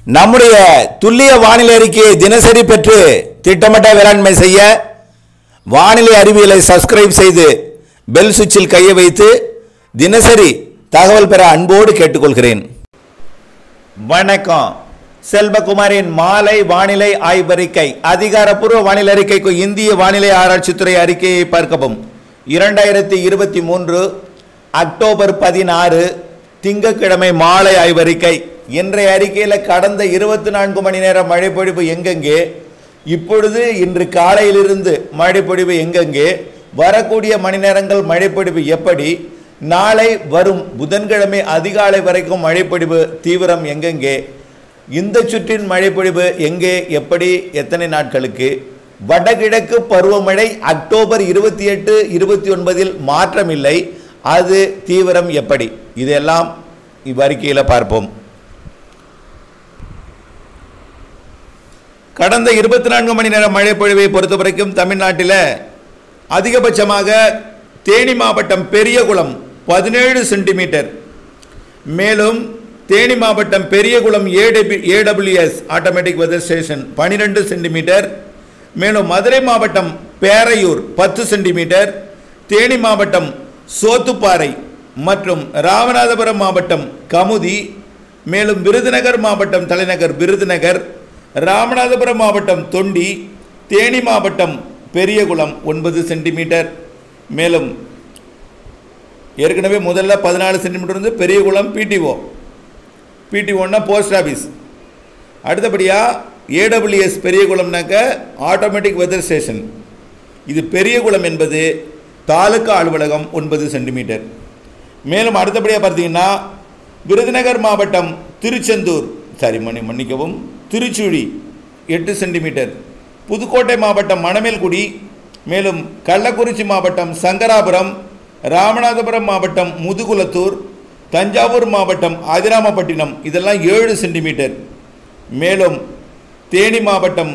நம்முடைய துல்லிய வானிலை அறிக்கையை தினசரி பெற்று திட்டமிட்ட வேளாண்மை செய்ய வானிலை அறிவியலை சப்ஸ்கிரைப் செய்து பெல் சுவிட்சில் கையை வைத்து தினசரி தகவல் பெற அன்போடு கேட்டுக்கொள்கிறேன் வணக்கம் செல்வகுமாரின் மாலை வானிலை ஆய்வறிக்கை அதிகாரப்பூர்வ வானிலை அறிக்கைக்கு இந்திய வானிலை ஆராய்ச்சித்துறை அறிக்கையை பார்க்கவும் இரண்டாயிரத்தி இருபத்தி மூன்று அக்டோபர் பதினாறு திங்கட்கிழமை மாலை ஆய்வறிக்கை இன்றைய அறிக்கையில் கடந்த இருபத்தி நான்கு மணி நேர மழைப்பொழிவு எங்கெங்கே இப்பொழுது இன்று காலையிலிருந்து மழைப்பொழிவு எங்கெங்கே வரக்கூடிய மணி நேரங்கள் மழைப்பொழிவு எப்படி நாளை வரும் புதன்கிழமை அதிகாலை வரைக்கும் மழைப்பொழிவு தீவிரம் எங்கெங்கே இந்த சுற்றின் மழைப்பொழிவு எங்கே எப்படி எத்தனை நாட்களுக்கு வடகிழக்கு பருவமழை அக்டோபர் இருபத்தி எட்டு இருபத்தி ஒன்பதில் மாற்றமில்லை அது தீவிரம் எப்படி இதெல்லாம் இவ்வறிக்கையில் பார்ப்போம் கடந்த இருபத்தி நான்கு மணி நேர மழை பொழிவை பொறுத்த வரைக்கும் தமிழ்நாட்டில் அதிகபட்சமாக தேனி மாவட்டம் பெரியகுளம் பதினேழு சென்டிமீட்டர் மேலும் தேனி மாவட்டம் பெரியகுளம் ஏடபி ஏடபிள்யூஎஸ் ஆட்டோமேட்டிக் வெதர் ஸ்டேஷன் பனிரெண்டு சென்டிமீட்டர் மேலும் மதுரை மாவட்டம் பேரையூர் பத்து சென்டிமீட்டர் தேனி மாவட்டம் சோத்துப்பாறை மற்றும் ராமநாதபுரம் மாவட்டம் கமுதி மேலும் விருதுநகர் மாவட்டம் தலைநகர் விருதுநகர் ராமநாதபுரம் மாவட்டம் தொண்டி தேனி மாவட்டம் பெரியகுளம் ஒன்பது சென்டிமீட்டர் மேலும் ஏற்கனவே முதல்ல பதினாலு சென்டிமீட்டர் வந்து பெரியகுளம் பிடிஓ பிடிஓன்னா போஸ்ட் ஆஃபீஸ் அடுத்தபடியாக ஏடபிள்யூஎஸ் பெரியகுளம்னாக்க ஆட்டோமேட்டிக் வெதர் ஸ்டேஷன் இது பெரியகுளம் என்பது தாலுக்கா அலுவலகம் ஒன்பது சென்டிமீட்டர் மேலும் அடுத்தபடியாக பார்த்தீங்கன்னா விருதுநகர் மாவட்டம் திருச்செந்தூர் சாரி மன்னி மன்னிக்கவும் திருச்சுழி எட்டு சென்டிமீட்டர் புதுக்கோட்டை மாவட்டம் மணமேல்குடி மேலும் கள்ளக்குறிச்சி மாவட்டம் சங்கராபுரம் ராமநாதபுரம் மாவட்டம் முதுகுலத்தூர் தஞ்சாவூர் மாவட்டம் அதிராமப்பட்டினம் இதெல்லாம் ஏழு சென்டிமீட்டர் மேலும் தேனி மாவட்டம்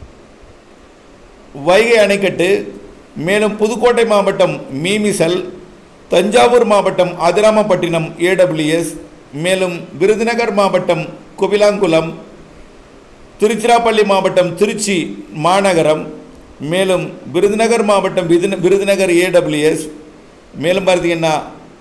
வைகை அணைக்கட்டு மேலும் புதுக்கோட்டை மாவட்டம் மீமிசல் தஞ்சாவூர் மாவட்டம் அதிராமப்பட்டினம் ஏடபிள்யூஎஸ் மேலும் விருதுநகர் மாவட்டம் குபிலாங்குளம் திருச்சிராப்பள்ளி மாவட்டம் திருச்சி மாநகரம் மேலும் விருதுநகர் மாவட்டம் விருது விருதுநகர் ஏடபிள்யூஎஸ் மேலும் பார்த்தீங்கன்னா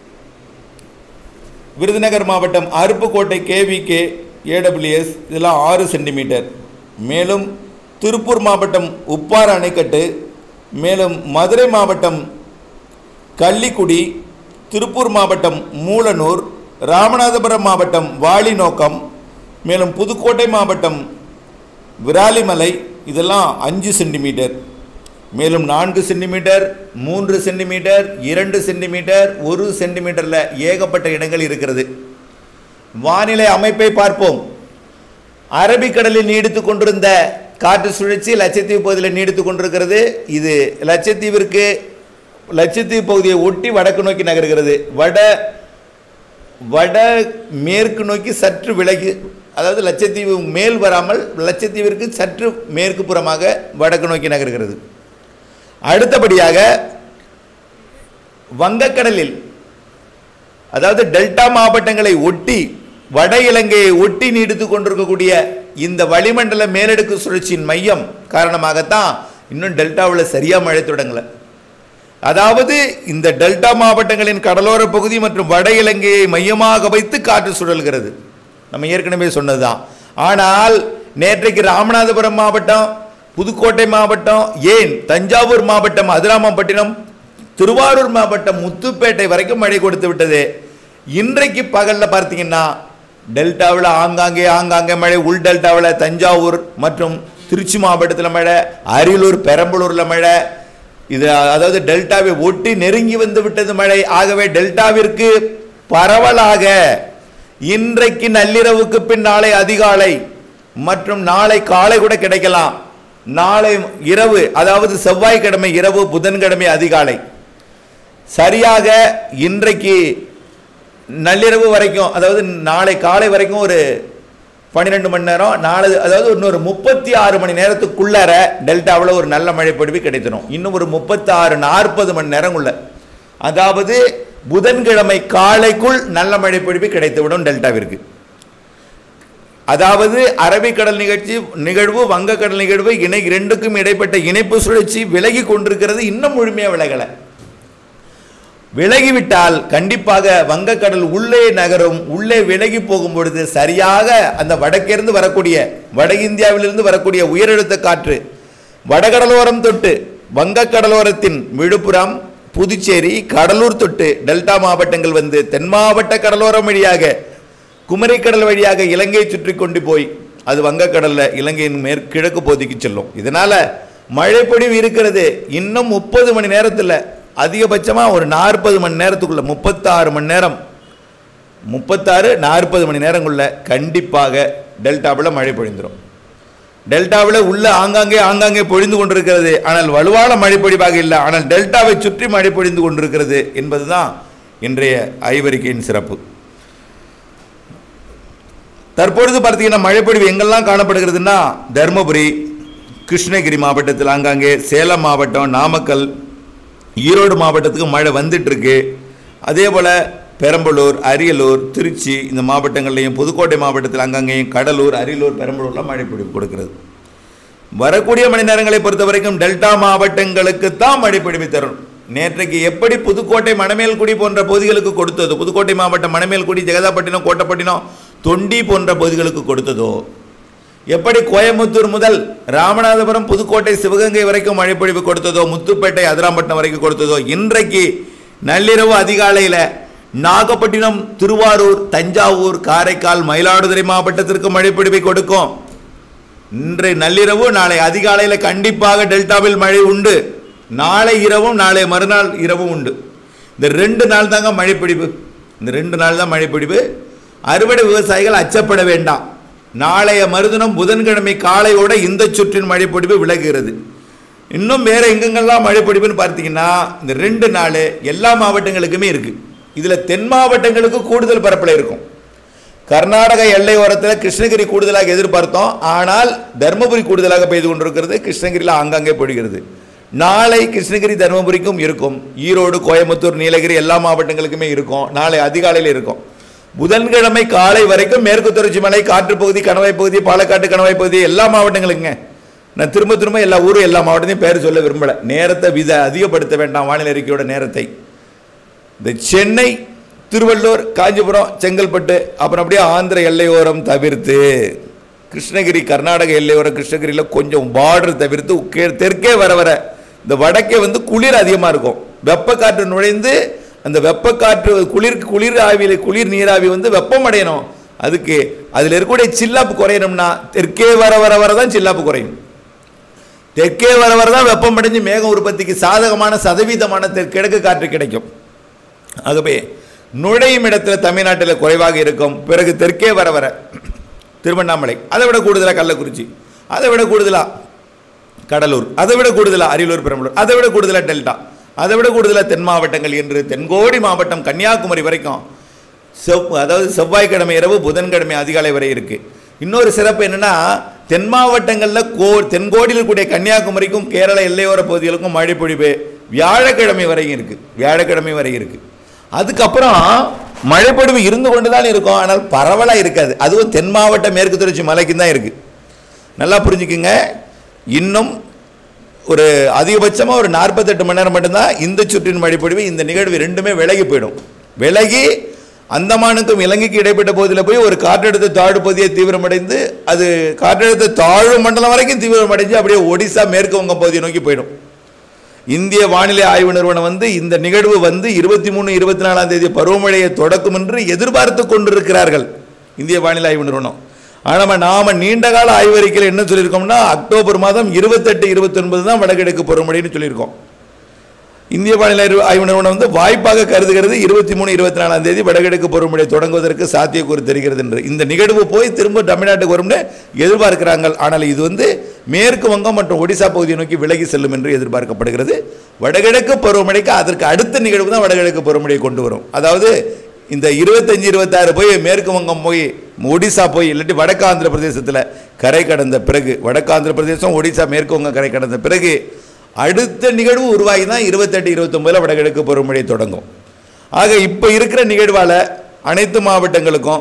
விருதுநகர் மாவட்டம் அருப்புக்கோட்டை கேவிகே ஏடபிள்யூஎஸ் இதெல்லாம் ஆறு சென்டிமீட்டர் மேலும் திருப்பூர் மாவட்டம் உப்பாறு அணைக்கட்டு மேலும் மதுரை மாவட்டம் கள்ளிக்குடி திருப்பூர் மாவட்டம் மூலனூர் ராமநாதபுரம் மாவட்டம் வாலிநோக்கம் மேலும் புதுக்கோட்டை மாவட்டம் விராலிமலை இதெல்லாம் அஞ்சு சென்டிமீட்டர் மேலும் நான்கு சென்டிமீட்டர் மூன்று சென்டிமீட்டர் இரண்டு சென்டிமீட்டர் ஒரு சென்டிமீட்டரில் ஏகப்பட்ட இடங்கள் இருக்கிறது வானிலை அமைப்பை பார்ப்போம் அரபிக்கடலில் நீடித்து கொண்டிருந்த காற்று சுழற்சி லட்சத்தீவு பகுதியில் நீடித்து கொண்டிருக்கிறது இது லட்சத்தீவிற்கு லட்சத்தீவு பகுதியை ஒட்டி வடக்கு நோக்கி நகர்கிறது வட வட மேற்கு நோக்கி சற்று விலகி அதாவது லட்சத்தீவு மேல் வராமல் லட்சத்தீவிற்கு சற்று மேற்கு புறமாக வடக்கு நோக்கி நகர்கிறது அடுத்தபடியாக வங்கக்கடலில் அதாவது டெல்டா மாவட்டங்களை ஒட்டி வட இலங்கையை ஒட்டி நீடித்து கொண்டிருக்கக்கூடிய இந்த வளிமண்டல மேலடுக்கு சுழற்சியின் மையம் காரணமாகத்தான் இன்னும் டெல்டாவில் சரியாக மழை தொடங்கலை அதாவது இந்த டெல்டா மாவட்டங்களின் கடலோர பகுதி மற்றும் வட இலங்கையை மையமாக வைத்து காற்று சுழல்கிறது நம்ம ஏற்கனவே சொன்னதுதான் ஆனால் நேற்றைக்கு ராமநாதபுரம் மாவட்டம் புதுக்கோட்டை மாவட்டம் ஏன் தஞ்சாவூர் மாவட்டம் அதிராமப்பட்டினம் திருவாரூர் மாவட்டம் முத்துப்பேட்டை வரைக்கும் மழை கொடுத்து விட்டது இன்றைக்கு பகலில் பார்த்தீங்கன்னா டெல்டாவில் ஆங்காங்கே ஆங்காங்கே மழை உள் டெல்டாவில் தஞ்சாவூர் மற்றும் திருச்சி மாவட்டத்தில் மழை அரியலூர் பெரம்பலூரில் மழை இது அதாவது டெல்டாவை ஒட்டி நெருங்கி வந்து விட்டது மழை ஆகவே டெல்டாவிற்கு பரவலாக இன்றைக்கு நள்ளிரவுக்கு பின் நாளை அதிகாலை மற்றும் நாளை காலை கூட கிடைக்கலாம் நாளை இரவு அதாவது செவ்வாய்க்கிழமை இரவு புதன்கிழமை அதிகாலை சரியாக இன்றைக்கு நள்ளிரவு வரைக்கும் அதாவது நாளை காலை வரைக்கும் ஒரு பன்னிரெண்டு மணி நேரம் நாலு அதாவது இன்னொரு முப்பத்தி ஆறு மணி நேரத்துக்குள்ளார டெல்டாவில் ஒரு நல்ல மழை பொழிவு கிடைத்திடும் இன்னும் ஒரு முப்பத்தி ஆறு நாற்பது மணி நேரம் உள்ள அதாவது புதன்கிழமை காலைக்குள் நல்ல மழை பொழிவு கிடைத்துவிடும் டெல்டாவிற்கு அதாவது அரபிக்கடல் நிகழ்ச்சி நிகழ்வு வங்கக்கடல் நிகழ்வு இணை இரண்டுக்கும் இடைப்பட்ட இணைப்பு சுழற்சி விலகி கொண்டிருக்கிறது இன்னும் முழுமையாக விலகலை விலகிவிட்டால் கண்டிப்பாக வங்கக்கடல் உள்ளே நகரும் உள்ளே விலகி போகும் பொழுது சரியாக அந்த வடக்கிருந்து வரக்கூடிய வட இந்தியாவிலிருந்து வரக்கூடிய உயரழுத்த காற்று வடகடலோரம் தொட்டு வங்கக்கடலோரத்தின் விழுப்புரம் புதுச்சேரி கடலூர் தொட்டு டெல்டா மாவட்டங்கள் வந்து தென் மாவட்ட கடலோரம் வழியாக குமரிக்கடல் வழியாக இலங்கையை சுற்றி கொண்டு போய் அது வங்கக்கடல்ல இலங்கையின் மேற்கிழக்கு பகுதிக்கு செல்லும் இதனால மழைப்பொழிவு இருக்கிறது இன்னும் முப்பது மணி நேரத்தில் அதிகபட்சமாக ஒரு நாற்பது மணி நேரத்துக்குள்ள முப்பத்தாறு மணி நேரம் முப்பத்தாறு நாற்பது மணி நேரங்குள்ள கண்டிப்பாக டெல்டாவில் மழை பொழிந்துடும் டெல்டாவில் உள்ள ஆங்காங்கே ஆங்காங்கே பொழிந்து கொண்டிருக்கிறது ஆனால் வலுவான மழை பொழிவாக இல்லை ஆனால் டெல்டாவை சுற்றி மழை பொழிந்து கொண்டிருக்கிறது என்பதுதான் இன்றைய ஆய்வறிக்கையின் சிறப்பு தற்பொழுது பார்த்தீங்கன்னா மழைப்பொழிவு எங்கெல்லாம் காணப்படுகிறதுன்னா தருமபுரி கிருஷ்ணகிரி மாவட்டத்தில் ஆங்காங்கே சேலம் மாவட்டம் நாமக்கல் ஈரோடு மாவட்டத்துக்கு மழை வந்துட்டு இருக்கு அதே போல் பெரம்பலூர் அரியலூர் திருச்சி இந்த மாவட்டங்கள்லையும் புதுக்கோட்டை மாவட்டத்தில் அங்கங்கேயும் கடலூர் அரியலூர் பெரம்பலூர்லாம் மழை பொழிவு கொடுக்கிறது வரக்கூடிய மணி நேரங்களை பொறுத்த வரைக்கும் டெல்டா மாவட்டங்களுக்கு தான் மழை பொழிவு தரும் நேற்றைக்கு எப்படி புதுக்கோட்டை மணமேல்குடி போன்ற பகுதிகளுக்கு கொடுத்ததோ புதுக்கோட்டை மாவட்டம் மணமேல்குடி ஜெகதாப்பட்டினம் கோட்டப்பட்டினம் தொண்டி போன்ற பகுதிகளுக்கு கொடுத்ததோ எப்படி கோயம்புத்தூர் முதல் ராமநாதபுரம் புதுக்கோட்டை சிவகங்கை வரைக்கும் மழைப்பொழிவு கொடுத்ததோ முத்துப்பேட்டை அதிராம்பட்டினம் வரைக்கும் கொடுத்ததோ இன்றைக்கு நள்ளிரவு அதிகாலையில் நாகப்பட்டினம் திருவாரூர் தஞ்சாவூர் காரைக்கால் மயிலாடுதுறை மாவட்டத்திற்கு மழைப்பொழிவை கொடுக்கும் இன்று நள்ளிரவு நாளை அதிகாலையில் கண்டிப்பாக டெல்டாவில் மழை உண்டு நாளை இரவும் நாளை மறுநாள் இரவும் உண்டு இந்த ரெண்டு நாள் தாங்க மழைப்பிடிப்பு இந்த ரெண்டு நாள் தான் மழைப்பிடிப்பு அறுவடை விவசாயிகள் அச்சப்பட வேண்டாம் நாளைய மறுதினம் புதன்கிழமை காலையோட இந்த சுற்றின் மழைப்பிடிப்பு விலகுகிறது இன்னும் வேற எங்கெங்கெல்லாம் மழைப்பிடிப்புன்னு பார்த்தீங்கன்னா இந்த ரெண்டு நாள் எல்லா மாவட்டங்களுக்குமே இருக்கு இதில் தென் மாவட்டங்களுக்கு கூடுதல் பரப்பில் இருக்கும் கர்நாடக எல்லை ஓரத்தில் கிருஷ்ணகிரி கூடுதலாக எதிர்பார்த்தோம் ஆனால் தருமபுரி கூடுதலாக பெய்து கொண்டிருக்கிறது கிருஷ்ணகிரியில் ஆங்காங்கே பொழிகிறது நாளை கிருஷ்ணகிரி தருமபுரிக்கும் இருக்கும் ஈரோடு கோயம்புத்தூர் நீலகிரி எல்லா மாவட்டங்களுக்குமே இருக்கும் நாளை அதிகாலையில் இருக்கும் புதன்கிழமை காலை வரைக்கும் மேற்கு தொடர்ச்சி மலை காற்று பகுதி கணவாய் பகுதி பாலக்காட்டு கணவாய் பகுதி எல்லா மாவட்டங்களுக்குங்க நான் திரும்ப திரும்ப எல்லா ஊரும் எல்லா மாவட்டத்தையும் பேர் சொல்ல விரும்பல நேரத்தை வித அதிகப்படுத்த வேண்டாம் வானிலை அறிக்கையோட நேரத்தை இந்த சென்னை திருவள்ளூர் காஞ்சிபுரம் செங்கல்பட்டு அப்புறம் அப்படியே ஆந்திர எல்லையோரம் தவிர்த்து கிருஷ்ணகிரி கர்நாடக எல்லையோரம் கிருஷ்ணகிரியில் கொஞ்சம் பார்டர் தவிர்த்து கீழ் தெற்கே வர வர இந்த வடக்கே வந்து குளிர் அதிகமாக இருக்கும் வெப்பக்காற்று நுழைந்து அந்த வெப்பக்காற்று குளிர் குளிர் ஆவியில் குளிர் நீராவி வந்து வெப்பம் அடையணும் அதுக்கு அதில் இருக்கக்கூடிய சில்லாப்பு குறையணும்னா தெற்கே வர வர வர தான் சில்லாப்பு குறையும் தெற்கே வர வர தான் வெப்பம் அடைஞ்சு மேகம் உற்பத்திக்கு சாதகமான சதவீதமான தெற்கு கிழக்கு காற்று கிடைக்கும் ஆகவே நுழையும் இடத்துல தமிழ்நாட்டில் குறைவாக இருக்கும் பிறகு தெற்கே வர வர திருவண்ணாமலை அதை விட கூடுதலாக கள்ளக்குறிச்சி அதை விட கூடுதலாக கடலூர் அதை விட கூடுதலாக அரியலூர் பெரம்பலூர் அதை விட கூடுதலாக டெல்டா அதை விட கூடுதலாக தென் மாவட்டங்கள் என்று தென்கோடி மாவட்டம் கன்னியாகுமரி வரைக்கும் செவ் அதாவது செவ்வாய்க்கிழமை இரவு புதன்கிழமை அதிகாலை வரை இருக்கு இன்னொரு சிறப்பு என்னன்னா தென் மாவட்டங்களில் கோ தென்கோடியில் இருக்கக்கூடிய கன்னியாகுமரிக்கும் கேரள எல்லையோர பகுதிகளுக்கும் மழை பொழிவு வியாழக்கிழமை வரையும் இருக்கு வியாழக்கிழமை வரை இருக்கு அதுக்கப்புறம் மழைப்பொழிவு இருந்து கொண்டு தான் இருக்கும் ஆனால் பரவலாக இருக்காது அதுவும் தென் மாவட்ட மேற்கு தொடர்ச்சி மலைக்கு தான் இருக்கு நல்லா புரிஞ்சுக்குங்க இன்னும் ஒரு அதிகபட்சமாக ஒரு நாற்பத்தெட்டு மணி நேரம் மட்டும்தான் இந்த சுற்றின் மழைப்பொழிவு இந்த நிகழ்வு ரெண்டுமே விலகி போயிடும் விலகி அந்தமானுக்கும் இலங்கைக்கு இடைப்பட்ட பகுதியில் போய் ஒரு காற்றழுத்த தாழ்வு பகுதியை தீவிரமடைந்து அது காற்றழுத்த தாழ்வு மண்டலம் வரைக்கும் தீவிரமடைஞ்சு அப்படியே ஒடிசா மேற்கு வங்க பகுதியை நோக்கி போயிடும் இந்திய வானிலை ஆய்வு நிறுவனம் வந்து இந்த நிகழ்வு வந்து இருபத்தி மூணு இருபத்தி நாலாம் தேதி பருவமழையை தொடக்கும் என்று எதிர்பார்த்து கொண்டிருக்கிறார்கள் இந்திய வானிலை ஆய்வு நிறுவனம் ஆனால் நாம நீண்ட கால ஆய்வறிக்கையில் என்ன சொல்லியிருக்கோம்னா அக்டோபர் மாதம் இருபத்தெட்டு இருபத்தொன்பது தான் வடகிழக்கு பருவமழைன்னு சொல்லியிருக்கோம் இந்திய வானிலை அறிவு- ஆய்வு நிறுவனம் வந்து வாய்ப்பாக கருதுகிறது இருபத்தி மூணு இருபத்தி நாலாம் தேதி வடகிழக்கு பருவமழை தொடங்குவதற்கு சாத்தியக்கூறு தெரிகிறது என்று இந்த நிகழ்வு போய் திரும்ப தமிழ்நாட்டுக்கு வரும்னு எதிர்பார்க்கிறாங்க ஆனால் இது வந்து மேற்கு வங்கம் மற்றும் ஒடிசா பகுதியை நோக்கி விலகி செல்லும் என்று எதிர்பார்க்கப்படுகிறது வடகிழக்கு பருவமழைக்கு அதற்கு அடுத்த நிகழ்வு தான் வடகிழக்கு பருவமழையை கொண்டு வரும் அதாவது இந்த இருபத்தஞ்சு இருபத்தாறு போய் மேற்கு வங்கம் போய் ஒடிசா போய் இல்லாட்டி வடக்கு ஆந்திர பிரதேசத்தில் கரை கடந்த பிறகு வடக்கு ஆந்திர பிரதேசம் ஒடிசா மேற்கு வங்கம் கரை கடந்த பிறகு அடுத்த நிகழ்வு உருவாகி தான் இருபத்தெட்டு இருபத்தொம்பதில் வடகிழக்கு பருவமழை தொடங்கும் ஆக இப்போ இருக்கிற நிகழ்வால் அனைத்து மாவட்டங்களுக்கும்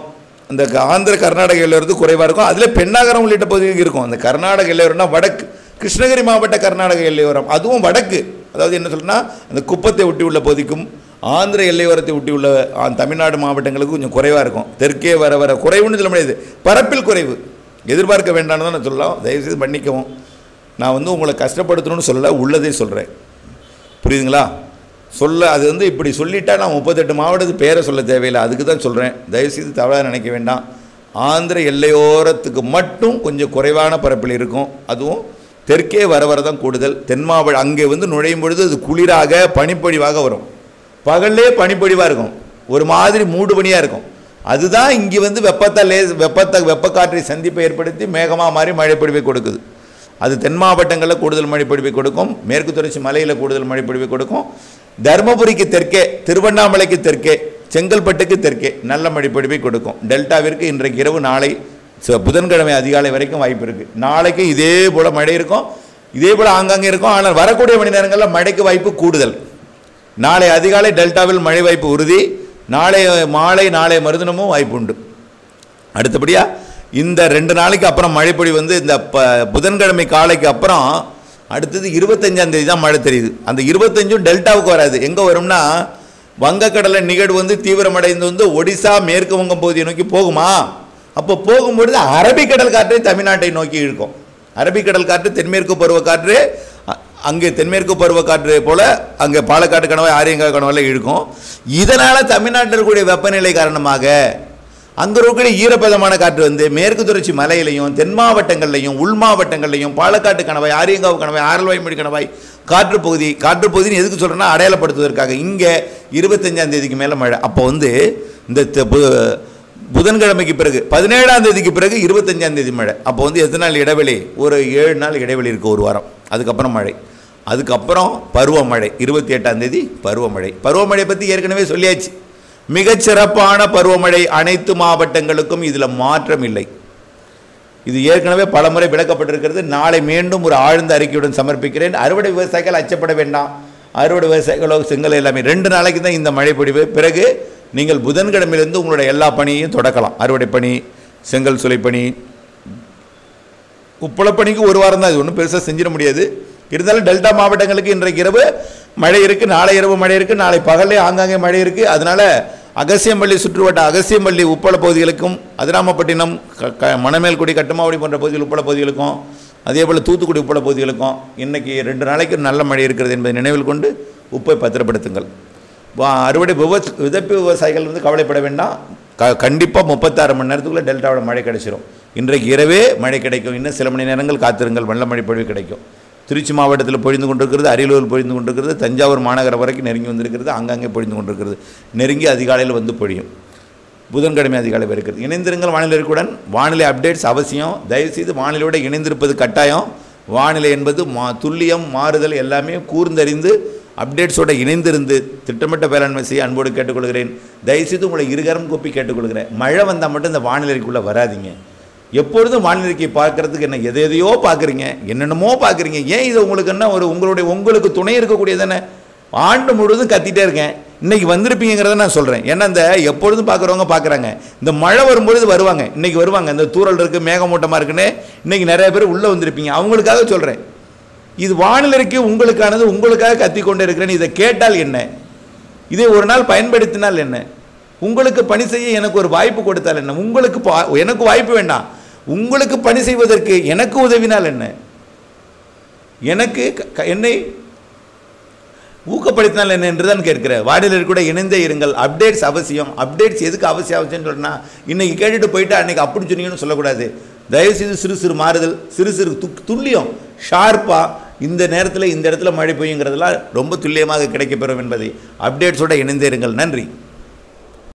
இந்த ஆந்திர கர்நாடக எல்லையோரத்து குறைவாக இருக்கும் அதில் பெண்ணாகரம் உள்ளிட்ட பகுதிகள் இருக்கும் அந்த கர்நாடக எல்லையோரம்னா வடக்கு கிருஷ்ணகிரி மாவட்ட கர்நாடக எல்லையோரம் அதுவும் வடக்கு அதாவது என்ன சொல்றேன்னா அந்த குப்பத்தை ஒட்டி உள்ள பகுதிக்கும் ஆந்திர எல்லையோரத்தை ஒட்டி உள்ள ஆ, தமிழ்நாடு மாவட்டங்களுக்கு கொஞ்சம் குறைவாக இருக்கும் தெற்கே வர வர குறைவுன்னு சொல்ல முடியாது பரப்பில் குறைவு எதிர்பார்க்க வேண்டாம்னு தான் நான் சொல்லலாம் தயவுசெய்து மன்னிக்கவும் நான் வந்து உங்களை கஷ்டப்படுத்தணும்னு சொல்லலை உள்ளதே சொல்கிறேன் புரியுதுங்களா சொல்ல அது வந்து இப்படி சொல்லிட்டா நான் முப்பத்தெட்டு மாவட்டத்து பேரை சொல்ல தேவையில்லை அதுக்கு தான் சொல்கிறேன் தயவுசெய்து தவறாக நினைக்க வேண்டாம் ஆந்திர எல்லையோரத்துக்கு மட்டும் கொஞ்சம் குறைவான பரப்பில் இருக்கும் அதுவும் தெற்கே வர வர தான் கூடுதல் தென் மாவட்ட அங்கே வந்து நுழையும் பொழுது அது குளிராக பனிப்பொழிவாக வரும் பகல்லே பனிப்பொழிவாக இருக்கும் ஒரு மாதிரி மூடு பனியாக இருக்கும் அதுதான் இங்கே வந்து வெப்பத்தை லே வெப்பத்தை வெப்பக்காற்றை சந்திப்பை ஏற்படுத்தி மேகமாக மாறி மழைப்பொழிவை கொடுக்குது அது தென் மாவட்டங்களில் கூடுதல் மழைப்பொழிவை கொடுக்கும் மேற்கு தொடர்ச்சி மலையில் கூடுதல் மழைப்பொழிவை கொடுக்கும் தருமபுரிக்கு தெற்கே திருவண்ணாமலைக்கு தெற்கே செங்கல்பட்டுக்கு தெற்கே நல்ல மழைப்பொழிவை கொடுக்கும் டெல்டாவிற்கு இன்றைக்கு இரவு நாளை ச- புதன்கிழமை அதிகாலை வரைக்கும் வாய்ப்பு இருக்குது நாளைக்கு இதே போல் மழை இருக்கும் இதே போல் ஆங்காங்கே இருக்கும் ஆனால் வரக்கூடிய மணி நேரங்களில் மழைக்கு வாய்ப்பு கூடுதல் நாளை அதிகாலை டெல்டாவில் மழை வாய்ப்பு உறுதி நாளை மாலை நாளை மறுதினமும் வாய்ப்பு உண்டு அடுத்தபடியா இந்த ரெண்டு நாளைக்கு அப்புறம் மழைப்பொழி வந்து இந்த ப புதன்கிழமை காலைக்கு அப்புறம் அடுத்தது இருபத்தஞ்சாம் தேதி தான் மழை தெரியுது அந்த இருபத்தஞ்சும் டெல்டாவுக்கு வராது எங்கே வரும்னா வங்கக்கடலை நிகழ்வு வந்து தீவிரமடைந்து வந்து ஒடிசா மேற்கு வங்கம் பகுதியை நோக்கி போகுமா அப்போ போகும்பொழுது அரபிக்கடல் காற்றை தமிழ்நாட்டை நோக்கி இழுக்கும் அரபிக்கடல் காற்று தென்மேற்கு பருவக்காற்று அ- அங்கே தென்மேற்கு பருவக்காற்று போல அங்கே பாலக்காட்டு கணவாய் ஆரியங்காடு கணவாயில் இழுக்கும் இதனால் தமிழ்நாட்டில் இருக்கக்கூடிய வெப்பநிலை காரணமாக அங்கே இருக்கக்கூடிய ஈரப்பதமான காற்று வந்து மேற்கு தொடர்ச்சி மலையிலையும் தென் மாவட்டங்கள்லையும் உள் மாவட்டங்கள்லையும் பாலக்காட்டு கணவாய் ஆரியங்காவு கணவாய் ஆரல்வாய்மொழி கணவாய் காற்று பகுதி காற்று பகுதின்னு எதுக்கு சொல்கிறேன்னா அடையாளப்படுத்துவதற்காக இங்கே இருபத்தஞ்சாம் தேதிக்கு மேலே மழை அப்போ வந்து இந்த தெ- பு- புதன்கிழமைக்கு பிறகு பதினேழாம் தேதிக்கு பிறகு இருபத்தஞ்சாம் தேதி மழை அப்போ வந்து எத்தனை நாள் இடைவெளி ஒரு ஏழு நாள் இடைவெளி இருக்குது ஒரு வாரம் அதுக்கப்புறம் மழை அதுக்கப்புறம் பருவமழை இருபத்தி எட்டாம் தேதி பருவமழை பருவமழை பற்றி ஏற்கனவே சொல்லியாச்சு மிகச் சிறப்பான பருவமழை அனைத்து மாவட்டங்களுக்கும் இதில் மாற்றம் இல்லை இது ஏற்கனவே பலமுறை விளக்கப்பட்டிருக்கிறது நாளை மீண்டும் ஒரு ஆழ்ந்த அறிக்கையுடன் சமர்ப்பிக்கிறேன் அறுவடை விவசாயிகள் அச்சப்பட வேண்டாம் அறுவடை விவசாயிகளோ செங்கல் எல்லாமே ரெண்டு நாளைக்கு தான் இந்த மழை பொழிவு பிறகு நீங்கள் புதன்கிழமையிலிருந்து உங்களுடைய எல்லா பணியையும் தொடக்கலாம் அறுவடை பணி செங்கல் சுலை பணி உப்பளப்பணிக்கு ஒரு வாரம் தான் இது ஒன்றும் பெருசாக செஞ்சிட முடியாது இருந்தாலும் டெல்டா மாவட்டங்களுக்கு இன்றைக்கு இரவு மழை இருக்குது நாளை இரவு மழை இருக்குது நாளை பகல்லே ஆங்காங்கே மழை இருக்குது அதனால் அகசியம்பள்ளி சுற்றுவட்ட அகசியம்பள்ளி உப்பள பகுதிகளுக்கும் அதிராமப்பட்டினம் க- க மணமேல்குடி கட்டுமாவடி போன்ற பகுதிகள் உப்பள பகுதிகளுக்கும் அதே போல் தூத்துக்குடி உப்பள பகுதிகளுக்கும் இன்னைக்கு ரெண்டு நாளைக்கு நல்ல மழை இருக்கிறது என்பதை நினைவில் கொண்டு உப்பை பத்திரப்படுத்துங்கள் வா- அறுவடை விவ விதப்பு விவசாயிகள் வந்து கவலைப்பட வேண்டாம் க கண்டிப்பாக முப்பத்தாறு மணி நேரத்துக்குள்ளே டெல்டாவில் மழை கிடைச்சிரும் இன்றைக்கு இரவே மழை கிடைக்கும் இன்னும் சில மணி நேரங்கள் காத்திருங்கள் வெள்ள மழை பொழிவு கிடைக்கும் திருச்சி மாவட்டத்தில் பொழிந்து கொண்டிருக்கிறது அரியலூர் பொழிந்து கொண்டிருக்கிறது தஞ்சாவூர் மாநகரம் வரைக்கும் நெருங்கி வந்திருக்கிறது அங்கங்கே பொழிந்து கொண்டிருக்கிறது நெருங்கி அதிகாலையில் வந்து பொழியும் புதன்கிழமை அதிகாலை இருக்கிறது இணைந்திருங்கள் வானிலை இருக்குடன் வானிலை அப்டேட்ஸ் அவசியம் தயவுசெய்து வானிலையோட இணைந்திருப்பது கட்டாயம் வானிலை என்பது மா துல்லியம் மாறுதல் எல்லாமே கூர்ந்தறிந்து அப்டேட்ஸோட இணைந்திருந்து திட்டமிட்ட வேளாண்மை செய்ய அன்போடு கேட்டுக்கொள்கிறேன் தயவுசெய்து உங்களை இருகரம் கூப்பி கேட்டுக்கொள்கிறேன் மழை வந்தால் மட்டும் இந்த வானிலைக்குள்ளே வராதீங்க எப்பொழுதும் வானிலைக்கு பார்க்கறதுக்கு என்ன எதை எதையோ பார்க்குறீங்க என்னென்னமோ பார்க்குறீங்க ஏன் இது உங்களுக்கு என்ன ஒரு உங்களுடைய உங்களுக்கு துணை இருக்கக்கூடியது தானே ஆண்டு முழுவதும் கத்திட்டே இருக்கேன் இன்னைக்கு வந்திருப்பீங்கிறத நான் சொல்கிறேன் ஏன்னா இந்த எப்பொழுதும் பார்க்குறவங்க பார்க்குறாங்க இந்த மழை வரும்பொழுது வருவாங்க இன்னைக்கு வருவாங்க இந்த தூறல் இருக்குது மேகமூட்டமாக இருக்குன்னு இன்னைக்கு நிறைய பேர் உள்ளே வந்திருப்பீங்க அவங்களுக்காக சொல்கிறேன் இது வானிலைக்கு உங்களுக்கானது உங்களுக்காக கத்தி கொண்டு இருக்கிறேன் இதை கேட்டால் என்ன இதை ஒரு நாள் பயன்படுத்தினால் என்ன உங்களுக்கு பணி செய்ய எனக்கு ஒரு வாய்ப்பு கொடுத்தால் என்ன உங்களுக்கு பா- எனக்கு வாய்ப்பு வேண்டாம் உங்களுக்கு பணி செய்வதற்கு எனக்கு உதவினால் என்ன எனக்கு க- க- என்னை ஊக்கப்படுத்தினால் என்ன என்று தான் கேட்கிறேன் வானிலை கூட இணைந்தே இருங்கள் அப்டேட்ஸ் அவசியம் அப்டேட்ஸ் எதுக்கு அவசியம் அவசியம்னு சொன்னா இன்னைக்கு கேட்டுட்டு போயிட்டு அன்னைக்கு அப்படி சொன்னீங்கன்னு சொல்லக்கூடாது தயவுசெய்து சிறு சிறு மாறுதல் சிறு சிறு து துல்லியம் ஷார்ப்பாக இந்த நேரத்தில் இந்த இடத்துல மழை பெய்யுங்கிறதெல்லாம் ரொம்ப துல்லியமாக கிடைக்கப்பெறும் என்பதை அப்டேட்ஸோட இணைந்தே இருங்கள் நன்றி